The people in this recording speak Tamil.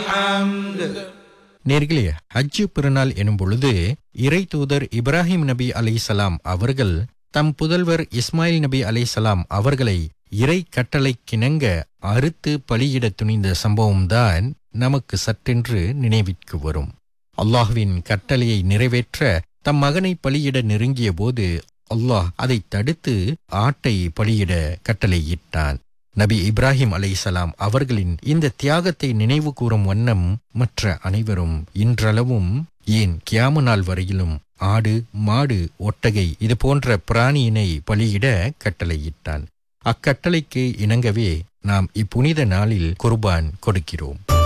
الحمد நேர்களே ஹஜ்ஜு பெருநாள் எனும் பொழுது இறை தூதர் இப்ராஹிம் நபி அலைசலாம் அவர்கள் தம் புதல்வர் இஸ்மாயில் நபி அலைசலாம் அவர்களை இறை கட்டளைக்கிணங்க அறுத்து பலியிட துணிந்த சம்பவம்தான் நமக்கு சற்றென்று நினைவிற்கு வரும் அல்லாஹ்வின் கட்டளையை நிறைவேற்ற தம் மகனை பலியிட நெருங்கிய போது அல்லாஹ் அதை தடுத்து ஆட்டை பலியிட கட்டளையிட்டான் நபி இப்ராஹிம் அலைசலாம் அவர்களின் இந்த தியாகத்தை நினைவு கூறும் வண்ணம் மற்ற அனைவரும் இன்றளவும் ஏன் கியாம நாள் வரையிலும் ஆடு மாடு ஒட்டகை இது போன்ற பிராணியினை பலியிட கட்டளையிட்டான் அக்கட்டளைக்கு இணங்கவே நாம் இப்புனித நாளில் குர்பான் கொடுக்கிறோம்